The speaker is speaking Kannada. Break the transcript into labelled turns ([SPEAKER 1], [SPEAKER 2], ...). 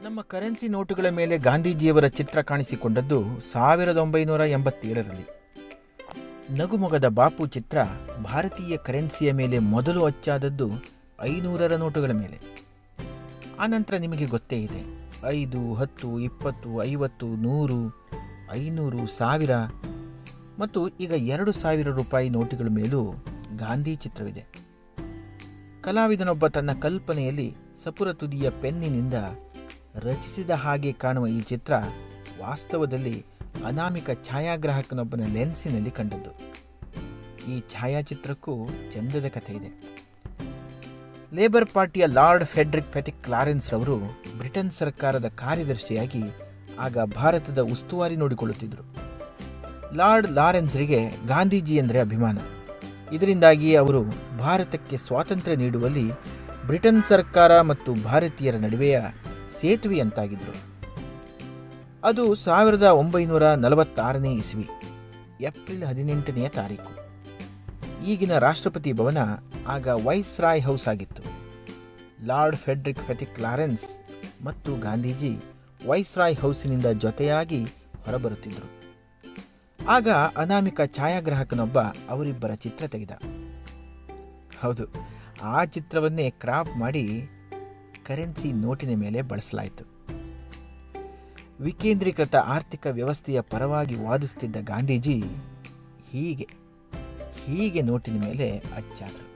[SPEAKER 1] ನಮ್ಮ ಕರೆನ್ಸಿ ನೋಟುಗಳ ಮೇಲೆ ಗಾಂಧೀಜಿಯವರ ಚಿತ್ರ ಕಾಣಿಸಿಕೊಂಡದ್ದು ಸಾವಿರದ ಒಂಬೈನೂರ ಎಂಬತ್ತೇಳರಲ್ಲಿ ನಗುಮೊಗದ ಬಾಪು ಚಿತ್ರ ಭಾರತೀಯ ಕರೆನ್ಸಿಯ ಮೇಲೆ ಮೊದಲು ಅಚ್ಚಾದದ್ದು ಐನೂರರ ನೋಟುಗಳ ಮೇಲೆ ಆನಂತರ ನಿಮಗೆ ಗೊತ್ತೇ ಇದೆ ಐದು ಹತ್ತು ಇಪ್ಪತ್ತು ಐವತ್ತು ನೂರು ಐನೂರು ಸಾವಿರ ಮತ್ತು ಈಗ ಎರಡು ಸಾವಿರ ರೂಪಾಯಿ ನೋಟುಗಳ ಮೇಲೂ ಗಾಂಧಿ ಚಿತ್ರವಿದೆ ಕಲಾವಿದನೊಬ್ಬ ತನ್ನ ಕಲ್ಪನೆಯಲ್ಲಿ ಸಪುರ ತುದಿಯ ಪೆನ್ನಿನಿಂದ ರಚಿಸಿದ ಹಾಗೆ ಕಾಣುವ ಈ ಚಿತ್ರ ವಾಸ್ತವದಲ್ಲಿ ಅನಾಮಿಕ ಛಾಯಾಗ್ರಾಹಕನೊಬ್ಬನ ಲೆನ್ಸಿನಲ್ಲಿ ಕಂಡದ್ದು ಈ ಛಾಯಾಚಿತ್ರಕ್ಕೂ ಚಂದದ ಕಥೆ ಇದೆ ಲೇಬರ್ ಪಾರ್ಟಿಯ ಲಾರ್ಡ್ ಫೆಡ್ರಿಕ್ ಫೆಟಿಕ್ ಕ್ಲಾರೆನ್ಸ್ ರವರು ಬ್ರಿಟನ್ ಸರ್ಕಾರದ ಕಾರ್ಯದರ್ಶಿಯಾಗಿ ಆಗ ಭಾರತದ ಉಸ್ತುವಾರಿ ನೋಡಿಕೊಳ್ಳುತ್ತಿದ್ದರು ಲಾರ್ಡ್ ಲಾರೆನ್ಸ್ರಿಗೆ ಗಾಂಧೀಜಿ ಎಂದರೆ ಅಭಿಮಾನ ಇದರಿಂದಾಗಿ ಅವರು ಭಾರತಕ್ಕೆ ಸ್ವಾತಂತ್ರ್ಯ ನೀಡುವಲ್ಲಿ ಬ್ರಿಟನ್ ಸರ್ಕಾರ ಮತ್ತು ಭಾರತೀಯರ ನಡುವೆಯ ಸೇತುವೆಯಂತಾಗಿದ್ದರು ಅದು ಸಾವಿರದ ಒಂಬೈನೂರ ನಲವತ್ತಾರನೇ ಇಸ್ವಿ ಏಪ್ರಿಲ್ ಹದಿನೆಂಟನೆಯ ತಾರೀಕು ಈಗಿನ ರಾಷ್ಟ್ರಪತಿ ಭವನ ಆಗ ವೈಸ್ ರಾಯ್ ಹೌಸ್ ಆಗಿತ್ತು ಲಾರ್ಡ್ ಫೆಡ್ರಿಕ್ ಫೆಟಿಕ್ ಲಾರೆನ್ಸ್ ಮತ್ತು ಗಾಂಧೀಜಿ ವೈಸ್ ರಾಯ್ ಹೌಸಿನಿಂದ ಜೊತೆಯಾಗಿ ಹೊರಬರುತ್ತಿದ್ದರು ಆಗ ಅನಾಮಿಕ ಛಾಯಾಗ್ರಾಹಕನೊಬ್ಬ ಅವರಿಬ್ಬರ ಚಿತ್ರ ತೆಗೆದ ಹೌದು ಆ ಚಿತ್ರವನ್ನೇ ಕ್ರಾಪ್ ಮಾಡಿ ಕರೆನ್ಸಿ ನೋಟಿನ ಮೇಲೆ ಬಳಸಲಾಯಿತು ವಿಕೇಂದ್ರೀಕೃತ ಆರ್ಥಿಕ ವ್ಯವಸ್ಥೆಯ ಪರವಾಗಿ ವಾದಿಸುತ್ತಿದ್ದ ಗಾಂಧೀಜಿ ಹೀಗೆ ಹೀಗೆ ನೋಟಿನ ಮೇಲೆ ಅಚ್ಚಾದರು